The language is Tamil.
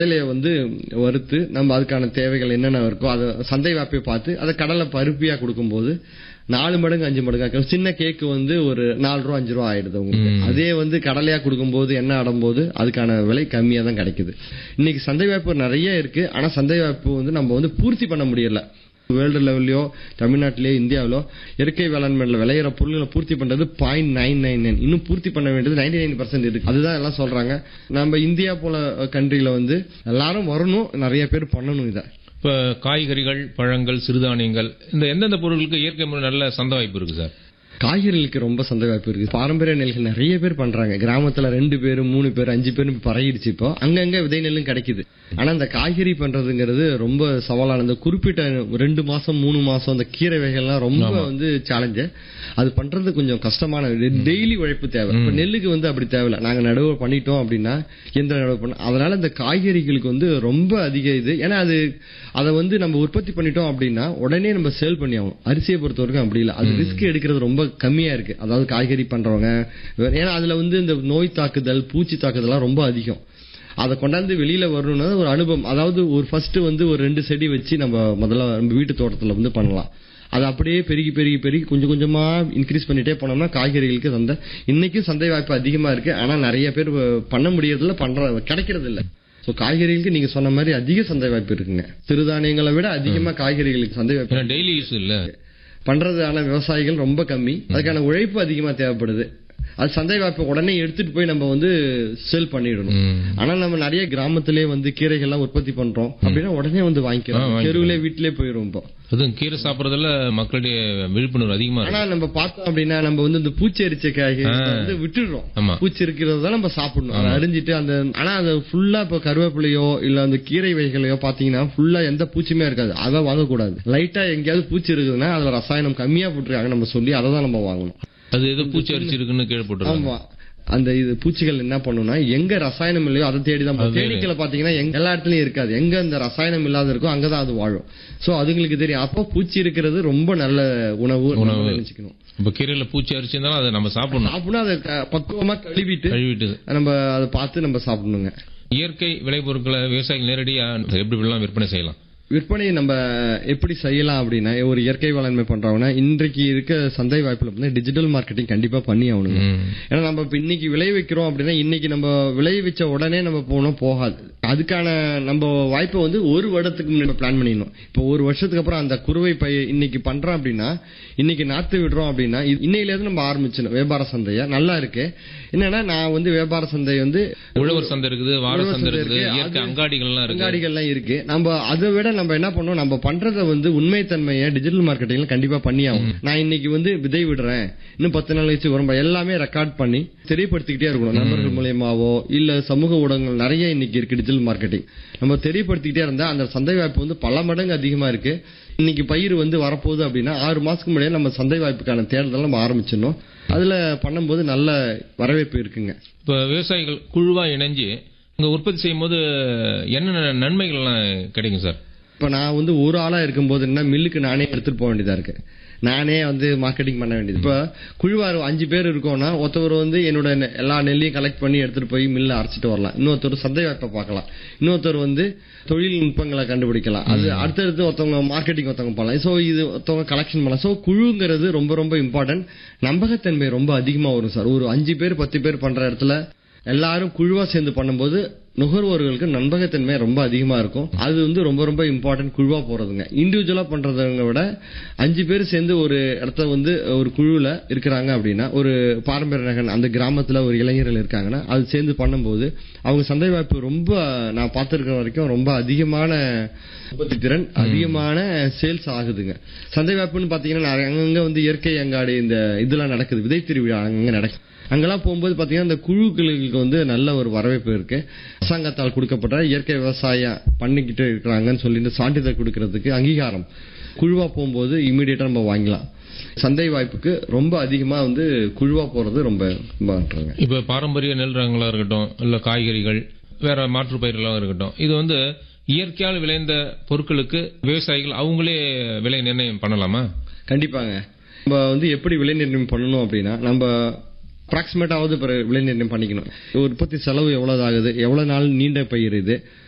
கடலையை வந்து வறுத்து நம்ம அதுக்கான தேவைகள் என்னென்ன இருக்கோ அதை சந்தை வாப்பை பார்த்து அதை கடலை பருப்பியா கொடுக்கும்போது நாலு மடங்கு அஞ்சு மடங்கு ஆக்கும். சின்ன கேக்கு வந்து ஒரு நாலு ரூபா அஞ்சு ரூபா ஆயிடுது உங்களுக்கு ம். அதே வந்து கடலையா கொடுக்கும்போது என்ன ஆடும்போது அதுக்கான விலை கம்மியா தான் கிடைக்குது இன்னைக்கு சந்தை வாய்ப்பு நிறைய இருக்கு ஆனா சந்தை வாய்ப்பு வந்து நம்ம வந்து பூர்த்தி பண்ண முடியல வேர்ல்டு லெவல்லையோ தமிழ்நாட்டிலேயோ இந்தியாவிலோ இயற்கை வேளாண்மையில விளையிற பொருள்களை பூர்த்தி பண்றது பாயிண்ட் நைன் நைன் நைன் இன்னும் பூர்த்தி பண்ண வேண்டியது நைன்டி நைன் பர்சன்ட் இருக்கு அதுதான் எல்லாம் சொல்றாங்க நம்ம இந்தியா போல கண்ட்ரில வந்து எல்லாரும் வரணும் நிறைய பேர் பண்ணணும் இதை இப்ப காய்கறிகள் பழங்கள் சிறுதானியங்கள் இந்த எந்தெந்த பொருட்களுக்கு இயற்கை முறை நல்ல சந்தை வாய்ப்பு இருக்கு சார் காய்கறிகளுக்கு ரொம்ப சந்தை வாய்ப்பு இருக்கு பாரம்பரிய நெல்கள் நிறைய பேர் பண்றாங்க கிராமத்துல ரெண்டு பேர் மூணு பேர் அஞ்சு பேர் பரகிடுச்சு இப்போ அங்கங்க விதை நெல்லும் கிடைக்குது ஆனா இந்த காய்கறி பண்றதுங்கிறது ரொம்ப சவாலான இந்த குறிப்பிட்ட ரெண்டு மாசம் மூணு மாசம் அந்த கீரை வகைகள்லாம் ரொம்ப வந்து சேலஞ்சு அது பண்றது கொஞ்சம் கஷ்டமான டெய்லி உழைப்பு தேவை இப்ப நெல்லுக்கு வந்து அப்படி தேவையில்ல நாங்க நடவு பண்ணிட்டோம் அப்படின்னா எந்த நடவு பண்ண அதனால இந்த காய்கறிகளுக்கு வந்து ரொம்ப அதிக இது ஏன்னா அது அதை வந்து நம்ம உற்பத்தி பண்ணிட்டோம் அப்படின்னா உடனே நம்ம சேல் பண்ணி ஆகும் அரிசியை பொறுத்த வரைக்கும் அப்படி இல்லை அது ரிஸ்க் எடுக்கிறது ரொம்ப கம்மியா இருக்கு அதாவது காய்கறி பண்றவங்க வேற- ஏன்னா அதுல வந்து இந்த நோய் தாக்குதல் பூச்சி தாக்குதல்லாம் ரொம்ப அதிகம் அதை கொண்டாந்து வெளியில வரணும்னா ஒரு அனுபவம் அதாவது ஒரு ஃபர்ஸ்ட் வந்து ஒரு ரெண்டு செடி வச்சு நம்ம முதல்ல நம்ம வீட்டு தோட்டத்துல வந்து பண்ணலாம் அது அப்படியே பெருகி பெருகி பெருகி கொஞ்சம் கொஞ்சமா இன்க்ரீஸ் பண்ணிட்டே போனோம்னா காய்கறிகளுக்கு சந்தை இன்னைக்கும் சந்தை வாய்ப்பு அதிகமா இருக்கு ஆனா நிறைய பேர் பண்ண முடியறதில்ல பண்ற கிடைக்கிறது இல்ல சோ காய்கறிகளுக்கு நீங்க சொன்ன மாதிரி அதிக சந்தை வாய்ப்பு இருக்குங்க சிறுதானியங்களை விட அதிகமா காய்கறிகளுக்கு சந்தை வாய்ப்பு ஏன்னா டெய்லி யூஸ் இல்ல பண்றதான விவசாயிகள் ரொம்ப கம்மி அதுக்கான உழைப்பு அதிகமா தேவைப்படுது அது சந்தை வாய்ப்பு உடனே எடுத்துட்டு போய் நம்ம வந்து சேல் பண்ணிடணும் ம். ஆனா நம்ம நிறைய கிராமத்திலே வந்து கீரைகள்லாம் உற்பத்தி பண்றோம் அப்படின்னா உடனே வந்து ஆ, வாங்கிக்கிறோம் வாங்கிக்கிறோம். தெருவிலே வீட்டிலே போயிரும் இப்போ அதுவும் கீரை சாப்பிடறதுல மக்களுடைய விழிப்புணர்வு அதிகமா ஆனா இருக்கு நம்ம பார்த்தோம் அப்படின்னா நம்ம வந்து இந்த பூச்சி அரிச்ச காய்கறி ஆ. வந்து விட்டுடுறோம் ஆமா. பூச்சி இருக்கிறது தான் நம்ம சாப்பிடணும் அதை அரிஞ்சிட்டு அந்த ஆனா அது ஃபுல்லா இப்ப கருவேப்பிலையோ இல்ல அந்த கீரை வகைகளையோ பாத்தீங்கன்னா ஃபுல்லா எந்த பூச்சியுமே இருக்காது அதை வாங்கக்கூடாது லைட்டா எங்கேயாவது பூச்சி இருக்குதுன்னா அதுல ரசாயனம் கம்மியா போட்டுருக்காங்க நம்ம சொல்லி அதை தான் நம்ம வாங்கணும் அது ஏதோ பூச்சி அரிசி இருக்குன்னு கேள்விப்பட்டிருக்காங்க ஆமா அந்த இது பூச்சிகள் என்ன பண்ணும்னா எங்க ரசாயனம் இல்லையோ அதை தேடி தான் போகும். அது தேனீக்களை பாத்தீங்கன்னா எங்க- எல்லா இடத்துலயும் இருக்காது எங்க அந்த ரசாயனம் இல்லாத இருக்கோ அங்கதான் அது வாழும் சோ அதுங்களுக்கு தெரியும் அப்போ பூச்சி இருக்கிறது ரொம்ப நல்ல உணவு நம்ம உணவு. நினைச்சுக்கணும் இப்ப கீரையில பூச்சி அரிசி இருந்தாலும் அதை நம்ம சாப்பிடணும் சாப்பிடணும் அதை க- பக்குவமா கழுவிட்டு கழுவிட்டு நம்ம அதை பார்த்து நம்ம சாப்பிடணுங்க இயற்கை விளைபொருட்களை விவசாயிகள் நேரடியா எப்படி இப்படிலாம் விற்பனை செய்யலாம் விற்பனை நம்ம எப்படி செய்யலாம் அப்படின்னா ஒரு இயற்கை வேளாண்மை பண்றவங்கன்னா இன்றைக்கு இருக்க சந்தை வாய்ப்புல வந்து டிஜிட்டல் மார்க்கெட்டிங் கண்டிப்பா பண்ணி ஆகணுங்க ம். ஏன்னா நம்ம இப்ப இன்னைக்கு விளைவிக்கிறோம் அப்படின்னா இன்னைக்கு நம்ம விளைவிச்ச உடனே நம்ம போனோம் போகாது அதுக்கான நம்ம வாய்ப்பை வந்து ஒரு வருடத்துக்கு முன்னாடி பிளான் பண்ணிடணும் இப்போ ஒரு வருஷத்துக்கு அப்புறம் அந்த குறுவை பை இன்னைக்கு பண்றோம் அப்படின்னா இன்னைக்கு நாத்து விடுறோம் அப்படின்னா இது- இன்னையில இருந்து நம்ம ஆரம்பிச்சிடணும் வியாபார சந்தையா நல்லா இருக்கு என்னன்னா நான் வந்து வியாபார சந்தை வந்து உழவர் சந்தை இருக்குது வார உழவர் சந்தை சந்தை இருக்குது இருக்கு, இயற்கை அது- அங்காடிகள்லாம் இருக்கு அங்காடிகள்லாம் இருக்கு நம்ம அதை விட நம்ம என்ன பண்ணோம் நம்ம பண்றத வந்து உண்மைத்தன்மையை டிஜிட்டல் மார்க்கெட்டிங்ல கண்டிப்பா பண்ணி ஆகும் நான் இன்னைக்கு வந்து விதை விடுறேன் இன்னும் பத்து நாள் கழிச்சு வரும் எல்லாமே ரெக்கார்ட் பண்ணி தெரியப்படுத்திக்கிட்டே இருக்கணும் நண்பர்கள் மூலியமாவோ இல்ல சமூக ஊடகங்கள் நிறைய இன்னைக்கு இருக்கு டிஜிட்டல் மார்க்கெட்டிங் நம்ம தெரியப்படுத்திக்கிட்டே இருந்தா அந்த சந்தை வாய்ப்பு வந்து பல மடங்கு அதிகமா இருக்கு இன்னைக்கு பயிர் வந்து வரப்போகுது அப்படின்னா ஆறு மாசத்துக்கு முன்னாடியே நம்ம சந்தை வாய்ப்புக்கான தேடுதல் நம்ம ஆரம்பிச்சிடணும் அதுல பண்ணும்போது நல்ல வரவேற்பு இருக்குங்க இப்ப விவசாயிகள் குழுவா இணைஞ்சு இங்க உற்பத்தி செய்யும் போது என்னென்ன நன்மைகள் எல்லாம் கிடைக்கும் சார் இப்ப நான் வந்து ஒரு ஆளா இருக்கும்போது என்ன மில்லுக்கு நானே எடுத்துட்டு போக வேண்டியதா இருக்கு நானே வந்து மார்க்கெட்டிங் பண்ண வேண்டியது இப்ப குழுவார் அஞ்சு பேர் இருக்கோம்னா ஒருத்தவர் வந்து என்னோட நெ- எல்லா நெல்லையும் கலெக்ட் பண்ணி எடுத்துட்டு போய் மில்ல அரைச்சிட்டு வரலாம் இன்னொருத்தர் சந்தை வாய்ப்பை பார்க்கலாம் இன்னொருத்தர் வந்து தொழில்நுட்பங்களை கண்டுபிடிக்கலாம் அது அடுத்தடுத்து ஒருத்தவங்க மார்க்கெட்டிங் ஒருத்தவங்க பண்ணலாம் சோ இது ஒருத்தவங்க கலெக்ஷன் பண்ணலாம் சோ குழுங்கிறது ரொம்ப ரொம்ப இம்பார்ட்டன்ட் நம்பகத்தன்மை ரொம்ப அதிகமா வரும் சார் ஒரு அஞ்சு பேர் பத்து பேர் பண்ற இடத்துல எல்லாரும் குழுவா சேர்ந்து பண்ணும்போது நுகர்வோர்களுக்கு நம்பகத்தன்மை ரொம்ப அதிகமா இருக்கும் அது வந்து ரொம்ப ரொம்ப இம்பார்ட்டன்ட் குழுவா போறதுங்க இண்டிவிஜுவலா பண்றதை விட அஞ்சு பேர் சேர்ந்து ஒரு இடத்த வந்து ஒரு குழுல இருக்கிறாங்க அப்படின்னா ஒரு பாரம்பரிய நகன் அந்த கிராமத்துல ஒரு இளைஞர்கள் இருக்காங்கன்னா அது சேர்ந்து பண்ணும்போது அவங்க சந்தை வாய்ப்பு ரொம்ப நான் பார்த்திருக்கிற வரைக்கும் ரொம்ப அதிகமான உற்பத்தி திறன் அதிகமான சேல்ஸ் ஆகுதுங்க சந்தை வாய்ப்புன்னு பாத்தீங்கன்னா நிறைய- அங்கங்க வந்து இயற்கை அங்காடி இந்த இதெல்லாம் நடக்குது விதை திருவிழா அங்கங்க நடக்குது அங்கெல்லாம் போகும்போது பாத்தீங்கன்னா இந்த குழுக்களுக்கு வந்து நல்ல ஒரு வரவேற்பு இருக்கு அரசாங்கத்தால் கொடுக்கப்பட்ட இயற்கை விவசாயம் பண்ணிக்கிட்டு இருக்கிறாங்கன்னு சொல்லிட்டு சான்றிதழ் கொடுக்கறதுக்கு அங்கீகாரம் குழுவா போகும்போது இமீடியட்டா நம்ம வாங்கலாம் சந்தை வாய்ப்புக்கு ரொம்ப அதிகமா வந்து குழுவா போறது ரொம்ப இம்பார்ட்டன்ட்ங்க இப்ப பாரம்பரிய நெல் ரகங்களா இருக்கட்டும் இல்ல காய்கறிகள் வேற மாற்று பயிர்களாக இருக்கட்டும் இது வந்து இயற்கையால் விளைந்த பொருட்களுக்கு விவசாயிகள் அவங்களே விலை நிர்ணயம் பண்ணலாமா கண்டிப்பாங்க நம்ம வந்து எப்படி விலை நிர்ணயம் பண்ணணும் அப்படின்னா நம்ம அப்ராக்சிமேட்டாவது விலை நிர்ணயம் பண்ணிக்கணும் உற்பத்தி செலவு எவ்வளவு ஆகுது எவ்வளவு நாள் நீண்ட பயிர் இது